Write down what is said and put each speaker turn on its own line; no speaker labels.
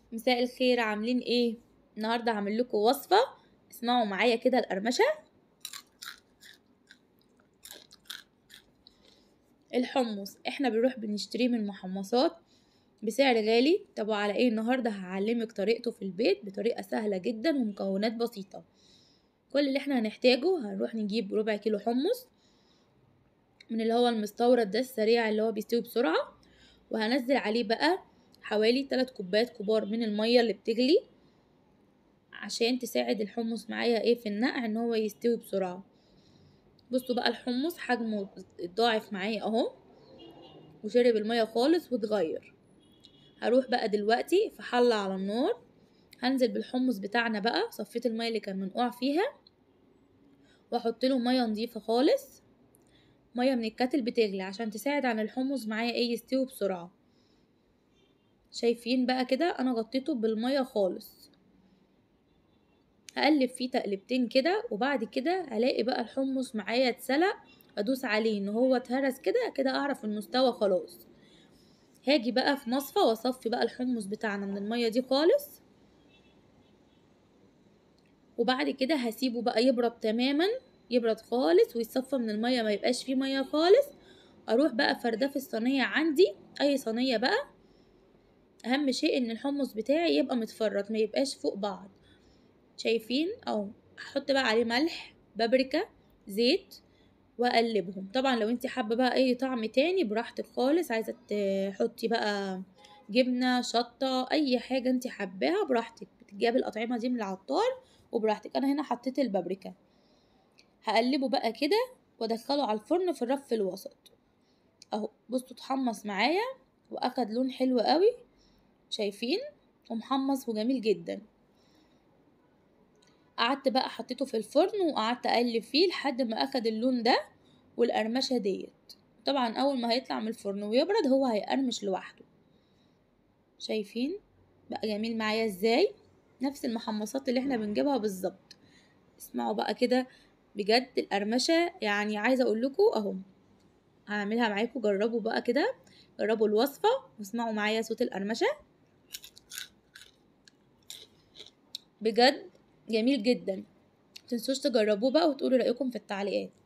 مساء الخير عاملين ايه النهارده هعمل لكم وصفه اسمعوا معايا كده القرمشه الحمص احنا بنروح بنشتريه من محمصات بسعر غالي طب وعلى ايه النهارده هعلمك طريقته في البيت بطريقه سهله جدا ومكونات بسيطه كل اللي احنا هنحتاجه هنروح نجيب ربع كيلو حمص من اللي هو المستورد ده السريع اللي هو بيستوي بسرعه وهنزل عليه بقى حوالي 3 كوبايات كبار من المية اللي بتغلي عشان تساعد الحمص معايا ايه في النقع ان هو يستوي بسرعة بصوا بقى الحمص حجمه اتضاعف معايا اهو وشرب المية خالص واتغير هروح بقى دلوقتي في حلة على النار هنزل بالحمص بتاعنا بقى صفيت المية اللي كان منقوع فيها واحط له مية نظيفة خالص مية من الكتل بتغلي عشان تساعد عن الحمص معايا ايه يستوي بسرعة شايفين بقى كده انا غطيته بالمية خالص هقلب فيه تقلبتين كده وبعد كده هلاقي بقى الحمص معايا اتسلق ادوس عليه ان هو اتهرس كده كده اعرف انه استوى خلاص هاجي بقى في مصفى واصفي بقى الحمص بتاعنا من المية دي خالص وبعد كده هسيبه بقى يبرد تماما يبرد خالص ويتصفى من المية ما يبقاش فيه مية خالص اروح بقى فرداه في الصينية عندي اي صينية بقى اهم شيء ان الحمص بتاعي يبقى متفرط ما يبقاش فوق بعض شايفين او احط بقى عليه ملح بابريكا زيت واقلبهم طبعا لو انت حابه بقى اي طعم تاني براحتك خالص عايزه تحطي بقى جبنه شطه اي حاجه انت حباها براحتك بتجيبي الاطعمه دي من العطار وبراحتك انا هنا حطيت البابريكا هقلبه بقى كده وادخله على الفرن في الرف الوسط اهو بصوا اتحمص معايا واخد لون حلو قوي شايفين ومحمص وجميل جدا قعدت بقى حطيته في الفرن وقعدت اقلب فيه لحد ما اخد اللون ده والقرمشه ديت طبعا اول ما هيطلع من الفرن ويبرد هو هيقرمش لوحده شايفين بقى جميل معايا ازاي نفس المحمصات اللي احنا بنجيبها بالظبط اسمعوا بقى كده بجد القرمشه يعني عايزه اقول لكم اهو هعملها معاكم جربوا بقى كده جربوا الوصفه واسمعوا معايا صوت القرمشه بجد جميل جدا متنسوش تجربوه بقى وتقولوا رأيكم في التعليقات